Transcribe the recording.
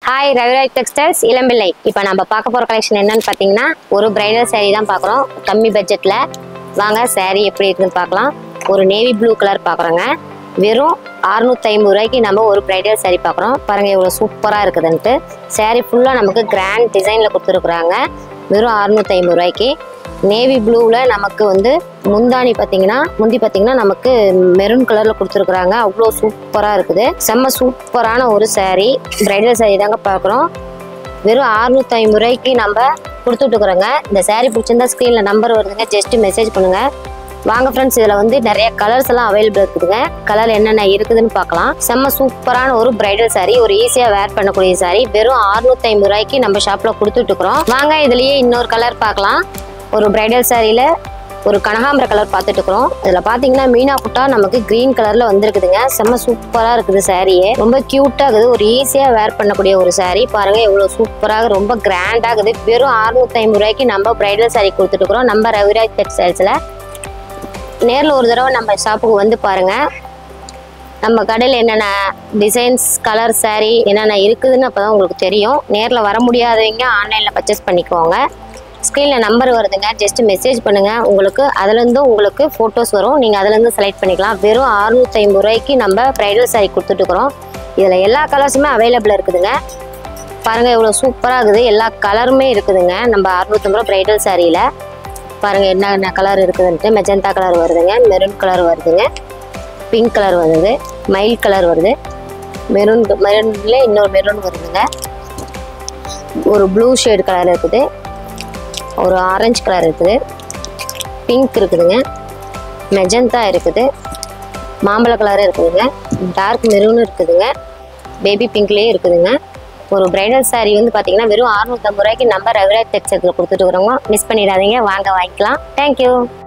hi Raviraj textiles இளம்பிள்ளை இப்போ நம்ம பார்க்க போகிற கலெக்ஷன் என்னன்னு பார்த்தீங்கன்னா ஒரு பிரைடல் saree தான் பார்க்குறோம் கம்மி பட்ஜெட்டில் வாங்க saree எப்படி இருக்குன்னு பார்க்கலாம் ஒரு நேவி ப்ளூ கலர் பார்க்குறோங்க வெறும் அறுநூத்தி ஐம்பது ரூபாய்க்கு நம்ம ஒரு பிரைடல் saree பார்க்குறோம் பாருங்கள் இவ்வளோ சூப்பராக இருக்குதுன்ட்டு saree ஃபுல்லாக நமக்கு கிராண்ட் டிசைனில் கொடுத்துருக்குறாங்க வெறும் அறுநூத்தி ஐம்பது ரூபாய்க்கு நேவி ப்ளூவில் நமக்கு வந்து முந்தானி பார்த்தீங்கன்னா முந்தி பார்த்தீங்கன்னா நமக்கு மெரூன் கலரில் கொடுத்துருக்குறாங்க அவ்வளோ சூப்பராக இருக்குது செம்ம சூப்பரான ஒரு saree பிரைடல் saree தாங்க பார்க்குறோம் வெறும் அறுநூத்தி ஐம்பது ரூபாய்க்கு நம்ம கொடுத்துட்ருக்குறோங்க இந்த saree பிடிச்சிருந்தா ஸ்க்ரீனில் நம்பர் வருதுங்க ஜஸ்ட் மெசேஜ் பண்ணுங்க வாங்க ஃப்ரெண்ட்ஸ் இதில் வந்து நிறைய கலர்ஸ் எல்லாம் அவைலபிள் இருக்குதுங்க கலர் என்னென்ன இருக்குதுன்னு பார்க்கலாம் செம்ம சூப்பரான ஒரு பிரைடல் saree ஒரு ஈஸியாக வேர் பண்ணக்கூடிய saree வெறும் அறுநூத்தி ஐம்பது ரூபாய்க்கு நம்ம ஷாப்பில் கொடுத்துட்ருக்குறோம் வாங்க இதுலேயே இன்னொரு கலர் பார்க்கலாம் ஒரு பிரைடல் சாரியில் ஒரு கனகாம்பர கலர் பார்த்துட்டு இருக்கிறோம் இதில் பார்த்தீங்கன்னா மீனா குட்டா நமக்கு க்ரீன் கலரில் வந்திருக்குதுங்க செம்ம சூப்பராக இருக்குது சாரியே ரொம்ப க்யூட்டாக இருக்குது ஒரு ஈஸியாக வேர் பண்ணக்கூடிய ஒரு saree பாருங்கள் எவ்வளோ சூப்பராக ரொம்ப கிராண்டாக இருக்குது வெறும் அறுநூத்தி ஐம்பது ரூபாய்க்கு நம்ம பிரைடல் saree கொடுத்துட்டு இருக்கிறோம் நம்ம ரவிராஜ் டெக்ஸ்டைல்ஸில் நேரில் ஒரு தடவை நம்ம ஷாப்புக்கு வந்து பாருங்கள் நம்ம கடையில் என்னென்ன டிசைன்ஸ் கலர் saree என்னென்ன இருக்குதுன்னு அப்போ தான் உங்களுக்கு தெரியும் நேரில் வர முடியாதவங்க ஆன்லைனில் பர்ச்சேஸ் பண்ணிக்கோங்க ஸ்க்ரீனில் நம்பர் வருதுங்க ஜஸ்ட் மெசேஜ் பண்ணுங்கள் உங்களுக்கு அதுலேருந்து உங்களுக்கு ஃபோட்டோஸ் வரும் நீங்கள் அதுலேருந்து செலக்ட் பண்ணிக்கலாம் வெறும் அறுநூத்தி ஐம்பது ரூபாய்க்கு நம்ம ப்ரைடல் saree கொடுத்துட்ருக்குறோம் இதில் எல்லா கலர்ஸுமே அவைலபிள் இருக்குதுங்க பாருங்கள் இவ்வளோ சூப்பராக இருக்குது எல்லா கலருமே இருக்குதுங்க நம்ம அறுநூத்தம்பது ரூபா ப்ரைடல் சாரியில் பாருங்கள் என்ன என்ன கலர் இருக்குதுன்ட்டு மெஜந்தா கலர் வருதுங்க மெரூன் கலர் வருதுங்க பிங்க் கலர் வருது மயில் கலர் வருது மெரூன் மெரூன்ல இன்னொரு மெரூன் வருதுங்க ஒரு ப்ளூ ஷேட் கலர் இருக்குது ஒரு ஆரஞ்சு கலர் இருக்குது பிங்க் இருக்குதுங்க மெஜந்தா இருக்குது மாம்பழ கலர் இருக்குதுங்க டார்க் மெரூன் இருக்குதுங்க பேபி பிங்க்லேயே இருக்குதுங்க ஒரு பிரைடல் saree வந்து பார்த்தீங்கன்னா வெறும் அறுநூத்தம்பது ரூபாய்க்கு நம்ம ரவிராஜ் டெக்ஸ்டைல்ஸில் கொடுத்துட்டு இருக்கிறவங்க மிஸ் பண்ணிடாதீங்க வாங்க வாங்கிக்கலாம் தேங்க்யூ